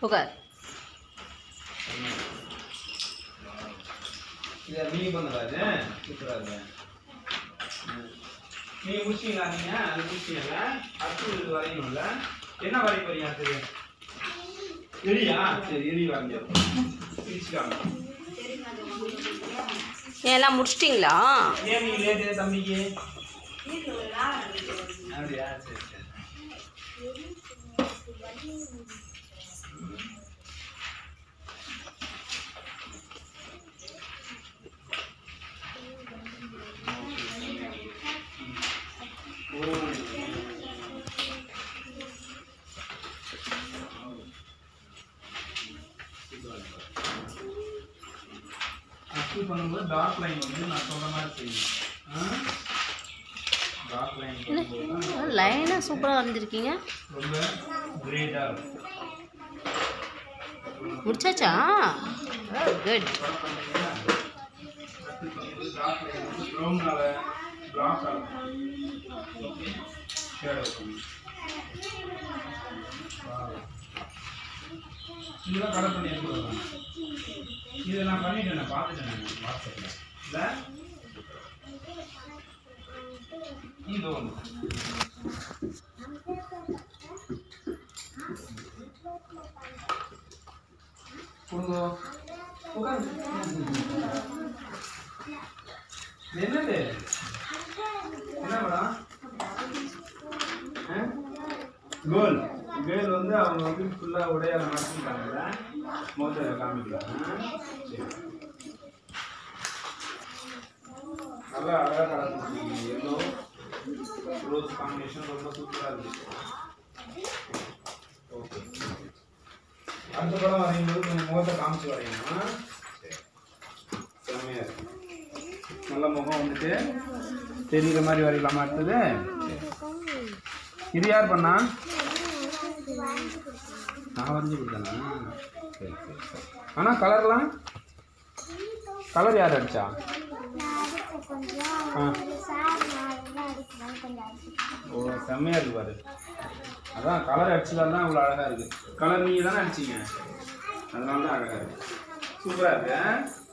உட்கார் இதை நீ பண்ணுறாரு சூப்பராக இருக்கு ம். நீ முடிச்சிங்களா நீங்க அது முடிச்சிங்கல்ல அடுத்து இது வரையணும்ல என்ன வரைய போறீங்க அடுத்தது எரியா சரி எரி வரைஞ்சு பிரிச்சுக்காங்க ஏன் எல்லாம் முடிச்சிட்டிங்களா ஏன் நீங்க லேட்டு தம்பிக்கு அப்படியா சரி சரி அப்ளை பண்ணும்போது டார்க் லைன் வந்து நான் சொல்ற மாதிரி செய்யணும் டார்க் லைன் பண்ணும்போது லைனாக சூப்பராக வரைஞ்சிருக்கீங்க ரொம்ப கிரேட்டாக இருக்கும் முடிச்சாச்சா குட் ப்ரௌனால பிளாக் ஆகும் ஓகே ஷேடோ இதெல்லாம் கலர் பண்ணி எடுத்துக்கலாம் இதை நான் பண்ணிட்டேன் நான் பார்த்துட்டேன் நான் வாட்ஸ்அப்பில் இல்லை இது ஒன்று கொடுங்க உட்காந்து என்னது என்ன மேடம் கோல் கேர்ள் வந்து அவங்க வந்து ஃபுல்லாக உடையால நடத்திட்டாங்கல்ல மோதிர காமிக்கலாம் சரி நல்லா அழகாக கலந்துருக்கீங்க எல்லோ ரோஸ் காம்பினேஷன் ரொம்ப சூப்பராக இருக்கு ஓகே அடுத்த படம் வரையும்போது கொஞ்சம் முகத்தை காமிச்சு வரையணும் சரி செம்மையாக இருக்கு நல்ல முகம் வந்துட்டு தெரியுற மாதிரி வரையலாமா அடுத்தது சரி. இது யார் பண்ணா நான் வரைஞ்சி கொடுத்தேனா சரி சரி சரி ஆனால் கலர்லாம் கலர் யார் அடிச்சா ஆ ஓ செம்மையாக இருக்கு பாரு அதான் கலர் அடிச்சதால தான் இவ்வளோ அழகாக இருக்குது கலர் நீங்கள் தானே அடிச்சீங்க அதனால தான் அழகாக இருக்கு சூப்பராக இருக்கு ஆ?